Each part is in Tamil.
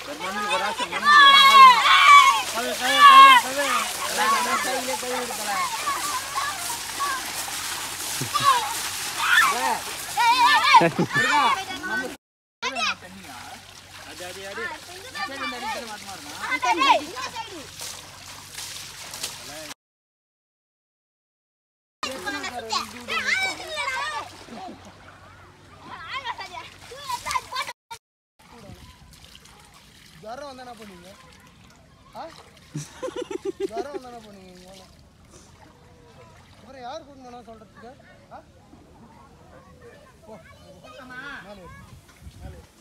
ஜுரம் வந்தா என்ன பண்ணுவீங்க ஆ ஜுரம் வந்தா என்ன பண்ணுவீங்க இங்க? அப்புறம் யார் கூட்டு போனா சொல்றதுக்கு ஆ போ மேலே ஏறு. மேலே ஏறு.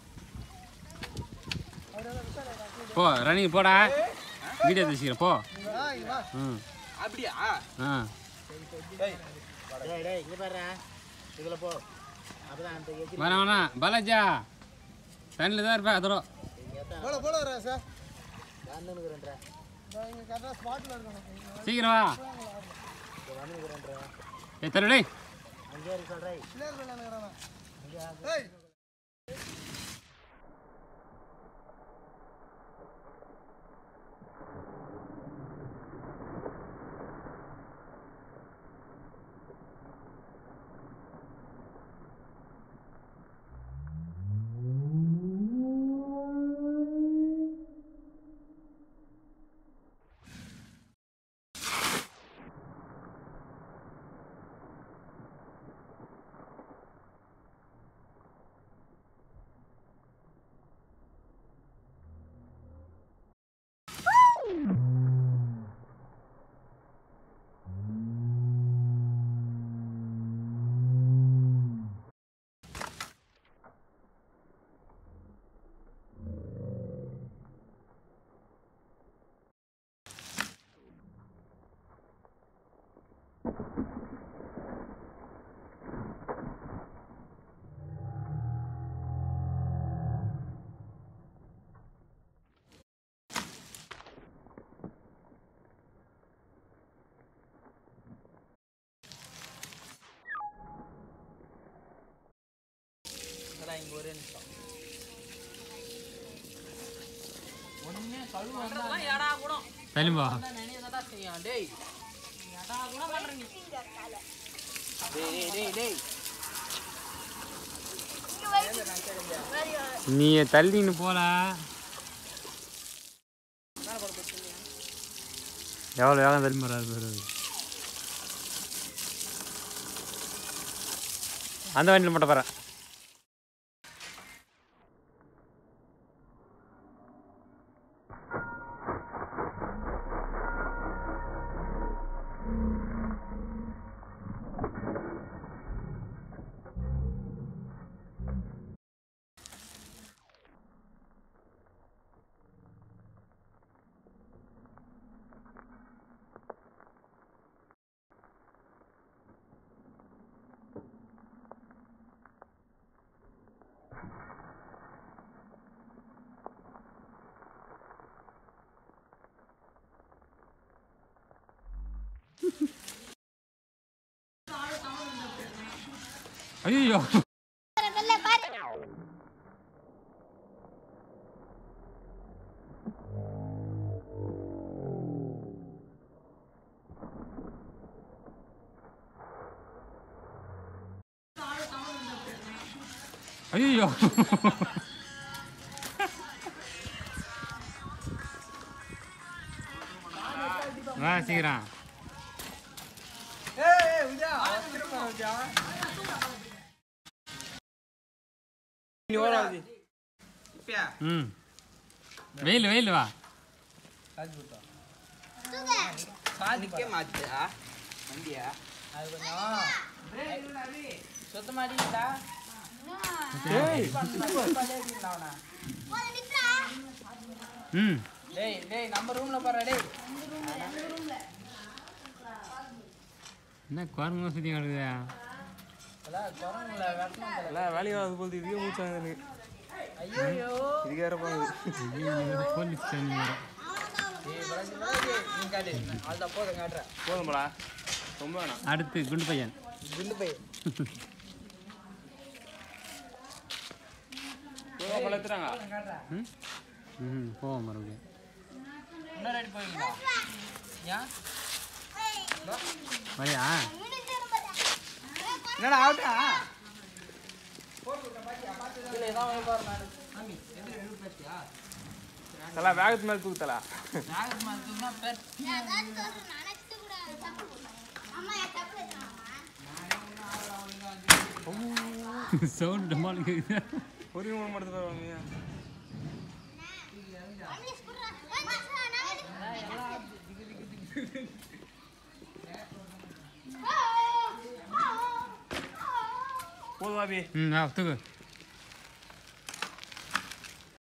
அவரெல்லாம் விசாரி, அவர் அக்கௌண்ட் போ ரனிங் போடா வீடியோ பேசிக்கிறேன் போ இங்க வா, இங்க வா. ம் அப்படியா ஆ டேய் டேய் இங்க பாரு இதுல போ அப்பதான் அந்த எஜி வேணாம் வேணாம் பாலாஜா தண்ணியில் தான் இருப்பேன் அதோட போல போல வரா சார் வந்துனுக்குறேன்ற இங்க கரெக்டாக ஸ்பாட்டில் இருக்கணும் சீக்கிரம் வா வந்துனுக்குறேன்ற ஏ தருடே அங்கே இருக்கு சொல்றேன் பிள்ளையார் விளையாடுறானா ஏய் இங்க ஒரே நிமிஷம் ஒண்ணே கழுவு வந்தா எடா கூட தள்ளிம்பா நினைவதா செய்யும் டேய் எடா கூட பண்றீங்க டேய் டேய் டேய் நீ தள்ளின்னு போல எவ்வளோ வேகம் தள்ளி வராது பாரு அது. அந்த வண்டியில் மட்டும் பாரு ஐயோ ஐயோ வா சீக்கிரம் ஏய் விஜயா திரும்ப விஜயா நீ ஓடாது இப்பயா ம் வெயில் வெயில் வா சாதிக்கே மாத்தியா வண்டியா அது கொஞ்சம் சுத்தமா அடிக்கடா ம் டேய் டேய் நம்ம ரூம்ல போறா டேய் என்ன குரங்கு சுற்றி கிடக்குது அதான் குரங்குல வெட்டணும் போல. எல்லாம் வேலையும் அது போல் இதுக்கே மூச்சாங்க எனக்கு ஐயோ இதுக்கு வேற போகுது போலீஸ் ஸ்டேஷன் வேறு டேய் பலஞ்சு பலஞ்சு நீ காட்டு அதுதான் போதும் காட்டுறேன் போதும்டா ரொம்ப வேணாம் அடுத்து குண்டு பையன் குண்டு பை போதும் பழத்துறாங்க காட்டுறேன் ம் ம் போவோம் மறுபடியும் இன்னொரு அடி போவீங்களா ஏன் வரியா என்னடா ஆகட்டா இல்லை இதான் வைப்பாரு நான் சாமி எந்த எழுப்பு பேசியா தலா வேகத்து மேலே தூக்குத்தலா நாகர் மாதத்துக்குனா பேர் சவுண்ட் டமால் கேக்குது ஒரு மூணு மட்டும் தருவாங்க போதும் அபி ம் ஆ தூக்கு